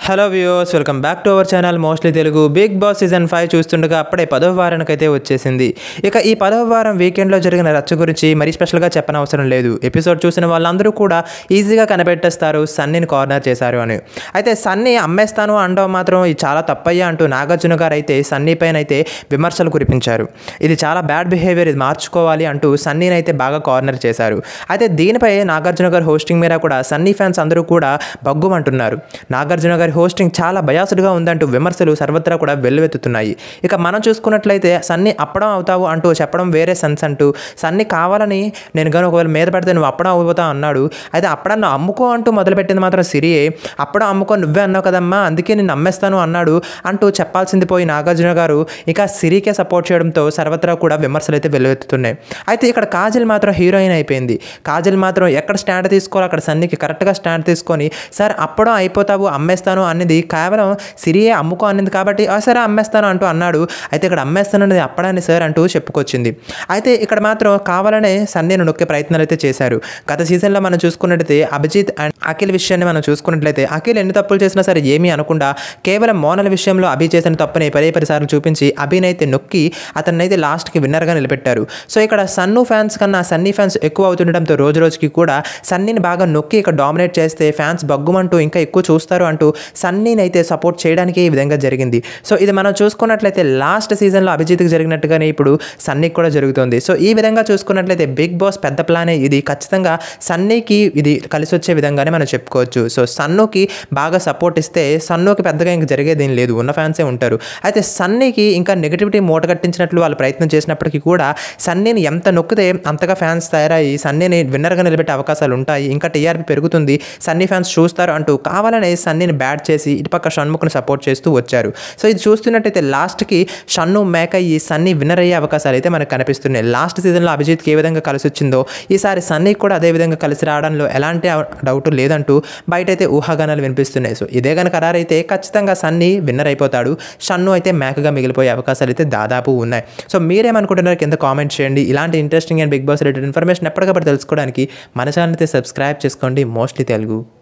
hello viewers welcome back to our channel mostly Telugu Bigg Boss season five చూస్తుండగా అప్పుడే పదవ వారానికైతే వచ్చేసింది ఇక ఈ పదవ వారం వీకెండ్లో జరిగిన రచ్చ గురించి మరీ స్పెషల్గా చెప్పనవసరం లేదు ఎపిసోడ్ చూసిన వాళ్ళందరూ కూడా ఈజీగా కనిపెట్టేస్తారు సన్నీని కార్నర్ చేశారు అని అయితే సన్నీ అమ్మేస్తాను అనడం మాత్రం ఇది చాలా తప్పయ్యా అంటూ నాగార్జున గారు అయితే సన్నీ పైన అయితే విమర్శలు కురిపించారు ఇది చాలా బ్యాడ్ బిహేవియర్ ఇది మార్చుకోవాలి అంటూ సన్నీని అయితే బాగా కార్నర్ చేశారు అయితే దీనిపై నాగార్జున గారు హోస్టింగ్ మీద కూడా సన్నీ ఫ్యాన్స్ అందరూ కూడా బగ్గుమంటున్నారు నాగార్జున గారి హోస్టింగ్ చాలా బయాసుడ్గా ఉందంటూ విమర్శలు సర్వత్రా కూడా వెల్లువెత్తుతున్నాయి ఇక మనం చూసుకున్నట్లయితే సన్నీ అప్పడం అవుతావు అంటూ చెప్పడం వేరే సెన్స్ అంటూ సన్నీ కావాలని నేను కానీ ఒకవేళ మీద పెడితే నువ్వు అప్పడం అవుతావు అన్నాడు అయితే అప్పడాన్ని అమ్ముకో అంటూ మొదలుపెట్టింది మాత్రం సిరియే అప్పడం అమ్ముకో నువ్వే అన్నావు కదమ్మా అందుకే నేను అమ్మేస్తాను అన్నాడు అంటూ చెప్పాల్సింది పోయి నాగార్జున గారు ఇక సిరికే సపోర్ట్ చేయడంతో సర్వత్రా కూడా విమర్శలు అయితే వెల్లువెత్తుతున్నాయి అయితే ఇక్కడ కాజల్ మాత్రం హీరోయిన్ అయిపోయింది కాజల్ మాత్రం ఎక్కడ స్టాండ్ తీసుకోవాలి అక్కడ సన్నీకి కరెక్ట్గా స్టాండ్ తీసుకొని సార్ అప్పడం అయిపోతావు అమ్మేస్తాను అనేది కేవలం సిరియే అమ్ముకో అనింది కాబట్టి "ఆ, సరే అమ్మేస్తాను అంటూ అన్నాడు అయితే ఇక్కడ అమ్మేస్తాను అనేది అప్పడాన్ని సార్ అంటూ చెప్పుకొచ్చింది అయితే ఇక్కడ మాత్రం కావాలనే సన్నీని నొక్కే ప్రయత్నాలు అయితే చేశారు గత సీజన్లో మనం చూసుకున్నట్లయితే అభిజిత్ అండ్ అఖిల్ విషయాన్ని మనం చూసుకున్నట్లయితే అఖిల్ ఎన్ని తప్పులు చేసినా సరే ఏమీ అనకుండా కేవలం మోనల్ విషయంలో అభి చేసిన తప్పుని పదే పదిసార్లు చూపించి అభినైతే నొక్కి అతన్నైతే లాస్ట్కి విన్నర్గా నిలబెట్టారు సో ఇక్కడ సన్ను ఫ్యాన్స్ కన్నా సన్నీ ఫ్యాన్స్ ఎక్కువ అవుతుండటంతో రోజు రోజుకి కూడా సన్నీని బాగా నొక్కి ఇక్కడ డామినేట్ చేస్తే ఫ్యాన్స్ బగ్గుమంటూ ఇంకా ఎక్కువ చూస్తారు అంటూ సన్నీని అయితే సపోర్ట్ చేయడానికి ఈ విధంగా జరిగింది సో ఇది మనం చూసుకున్నట్లయితే లాస్ట్ సీజన్లో అభిజిత్కి జరిగినట్టుగానే ఇప్పుడు సన్నీకి కూడా జరుగుతుంది సో ఈ విధంగా చూసుకున్నట్లయితే బిగ్ బాస్ పెద్ద ప్లానే ఇది ఖచ్చితంగా సన్నీకి ఇది కలిసి వచ్చే విధంగానే మనం చెప్పుకోవచ్చు సో సన్నుకి బాగా సపోర్ట్ ఇస్తే సన్నుకి పెద్దగా ఇంక జరిగేది ఏం లేదు ఉన్న ఫ్యాన్సే ఉంటారు అయితే సన్నీకి ఇంకా నెగిటివిటీ మూట కట్టించినట్లు వాళ్ళు ప్రయత్నం చేసినప్పటికీ కూడా సన్నీని ఎంత నొక్కితే అంతగా ఫ్యాన్స్ తయారయ్యి సన్నీని విన్నర్గా నిలబెట్టే అవకాశాలు ఉంటాయి ఇంకా టీఆర్పీ పెరుగుతుంది సన్నీ ఫ్యాన్స్ చూస్తారు అంటూ కావాలనే సన్నీని బ్యాట్ చేసి ఇటుపక్క షణ్ముఖను సపోర్ట్ చేస్తూ వచ్చారు సో ఇది చూస్తున్నట్టయితే లాస్ట్కి షన్ను మేక్ అయ్యి సన్నీ విన్నర్ అయ్యే అవకాశాలు అయితే మనకు కనిపిస్తున్నాయి లాస్ట్ సీజన్లో అభిజిత్కి ఏ విధంగా కలిసి వచ్చిందో ఈసారి సన్నీకి కూడా అదే విధంగా కలిసి రావడంలో ఎలాంటి డౌట్ లేదంటూ బయట అయితే ఊహాగానాలు వినిపిస్తున్నాయి సో ఇదే కనుక ఖరారైతే ఖచ్చితంగా సన్నీ విన్నర్ అయిపోతాడు షన్ను అయితే మేకగా మిగిలిపోయే అవకాశాలు అయితే దాదాపు ఉన్నాయి సో మీరేమనుకుంటున్నారు కింద కామెంట్ చేయండి ఇలాంటి interesting and Bigg Boss related information ఎప్పటికప్పుడు తెలుసుకోవడానికి మన ఛానల్ అయితే సబ్స్క్రైబ్ చేసుకోండి మోస్ట్లీ తెలుగు